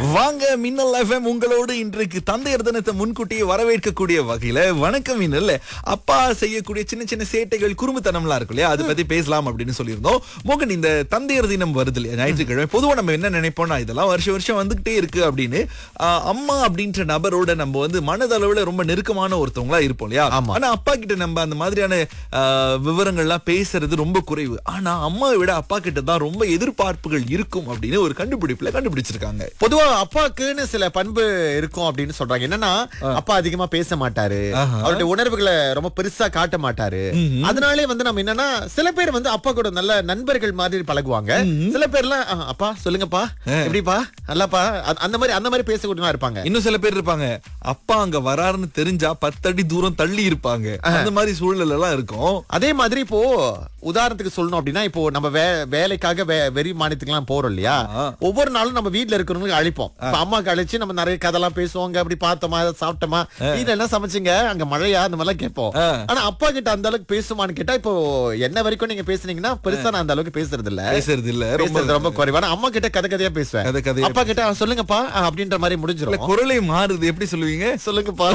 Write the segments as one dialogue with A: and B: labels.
A: வாங்க மின்னல் எஃப்எம் உங்களோடு இன்றைக்கு தந்தையர் தினத்தை முன்கூட்டியே வரவேற்கக்கூடிய வகையில வணக்கம் மின்னல் அப்பா செய்யக்கூடிய சின்ன சின்ன சேட்டைகள் குறும்புத்தனம்லாம் இருக்கும் இல்லையா அதை பத்தி பேசலாம் அப்படின்னு சொல்லியிருந்தோம் மோகன் இந்த தந்தையர் தினம் வருது இல்லையா ஞாயிற்றுக்கிழமை பொதுவா நம்ம என்ன நினைப்போம்னா இதெல்லாம் வருஷம் வருஷம் வந்துகிட்டே இருக்கு அப்படின்னு ஆஹ், அம்மா அப்படின்ற நபரோட நம்ம வந்து மனதளவுல ரொம்ப நெருக்கமான ஒருத்தவங்களா இருப்போம் இல்லையா
B: ஆமா.
A: ஆனா அப்பா கிட்ட நம்ம அந்த மாதிரியான ஆஹ், விவரங்கள்லாம் பேசுறது ரொம்ப குறைவு ஆனா அம்மாவை விட அப்பா கிட்ட தான் ரொம்ப எதிர்பார்ப்புகள் இருக்கும் அப்படின்னு ஒரு கண்டுபிடிப்புல கண்டுபிடிச்சிருக்காங்க
B: பொதுவா அப்பாக்குன்னு சில பண்பு இருக்கும் அப்படின்னு சொல்றாங்க என்னன்னா அப்பா அதிகமா பேச மாட்டாரு
A: ஆஹா.
B: அவருடைய உணர்வுகளை ரொம்ப பெருசா காட்ட மாட்டாரு அதனாலே வந்து நம்ம என்னன்னா சில பேர் வந்து அப்பா கூட நல்ல நண்பர்கள் மாதிரி பழகுவாங்க சில பேர்லாம் "ஆ, அப்பா சொல்லுங்கப்பா எப்படிப்பா நல்லாப்பா அ- அந்த மாதிரி அந்த மாதிரி பேசக்கூடியவங்க இருப்பாங்க
A: இன்னும் சில பேர் இருப்பாங்க அப்பா அங்க வராருன்னு தெரிஞ்சா பத்தடி தூரம் தள்ளி இருப்பாங்க அந்த மாதிரி சூழல் எல்லாம் இருக்கும்
B: அதே மாதிரி இப்போ உதாரணத்துக்கு சொல்லணும் அப்படின்னா இப்போ நம்ம வே வேலைக்காக வே- வெளி மாநிலத்துக்குலாம் போறோம் இல்லையா
A: ஆ.
B: ஒவ்வொரு நாளும் நம்ம வீட்ல இருக்கிறவங்களுக்கு அழைப்போம் இப்ப அம்மாக்கு அழைச்சு நம்ம நிறைய கதைலாம் பேசுவோங்க அப்படி பார்த்தோமா இதை சாப்பிட்டோமா வீட்டுல என்ன சமைச்சீங்க அங்க மழையா அந்த மாதிரிலாம் கேட்போம்
A: ஆ.
B: ஆனா அப்பா கிட்ட அந்த அளவுக்கு பேசுமான்னு கேட்டா இப்போ என்ன வரைக்கும் நீங்க பேசுனீங்கன்னா பெருசா நான் அந்த அளவுக்கு பேசுறது இல்ல
A: பேசுறது இல்ல ரொம்ப
B: பேசுறது ரொம்ப குறைவு ஆனா அம்மா கிட்ட கதை கதையா பேசுவேன்
A: கதை கதையா
B: அப்பா கிட்ட "ஆ, சொல்லுங்கப்பா ஆ, அப்படின்ற மாதிரி
A: இல்ல,
B: முடிஞ்சிரும்
A: குரலே மாறுது எப்படி சொல்லுவீங்க
B: சொல்லுங்கப்பா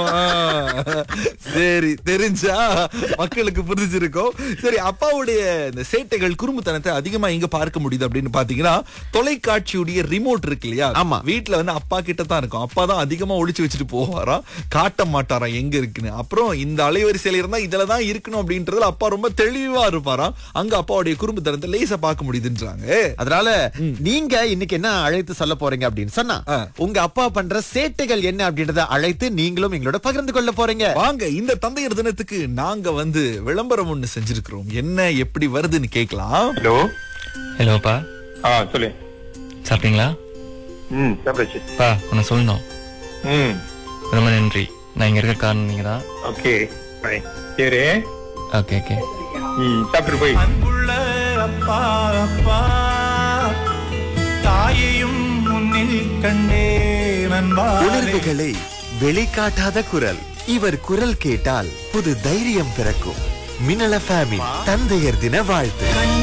A: சரி தெரிஞ்சா மக்களுக்கு புரிஞ்சிருக்கும் சரி அப்பாவுடைய இந்த சேட்டைகள் குறும்புத்தனத்தை அதிகமா எங்க பார்க்க முடியுது அப்படின்னு பாத்தீங்கன்னா தொலைக்காட்சியுடைய ரிமோட் இருக்கு இல்லையா
B: ஆமா.
A: வீட்ல வந்து அப்பா கிட்ட தான் இருக்கும் அப்பா தான் அதிகமா ஒளிச்சு வச்சுட்டு போவாராம் காட்ட மாட்டாராம் எங்க இருக்குன்னு அப்புறம் இந்த அலைவரிசையில இருந்தா இதுல தான் இருக்கணும் அப்படின்றதுல அப்பா ரொம்ப தெளிவா இருப்பாராம் அங்க அப்பாவுடைய குறும்புத்தனத்தை லேசா பார்க்க முடியுதுன்றாங்க
B: அதனால நீங்க இன்னைக்கு என்ன அழைத்து சொல்ல போறீங்க அப்படின்னு சொன்னா
A: ஆ.
B: உங்க அப்பா பண்ற சேட்டைகள் என்ன அப்படின்றத அழைத்து நீங்களும் எங்களோட பகிர்ந்து கொள்ள போறீங்க
A: வாங்க இந்த தந்தையர் தினத்துக்கு நாங்க வந்து விளம்பரம் ஒண்ணு செஞ்சிருக்கிறோம் என்ன எப்படி வருதுன்னு கேட்கலாம்
C: ஹலோ
D: ஹலோப்பா
C: ஆ சொல்லு
D: சாப்பிட்டீங்களா
C: ம் சாப்பிடாச்சு
D: பா உன்னை சொல்லணும்
C: ம்
D: ரொம்ப நன்றி நான் இங்க இருக்க காரணம் நீங்க தான்
C: ஓகே பை சரி
D: ஓகே ஓகே
C: ம் சாப்பிட்டு போய்
E: அன்புள்ள அப்பா அப்பா தாயையும் முன்னில் கண்டே நண்பாரே
B: உணர்வுகளை வெளிக்காட்டாத குரல் இவர் குரல் கேட்டால் புது தைரியம் பிறக்கும் மின்னல ஃபேமிலி தந்தையர் தின வாழ்த்து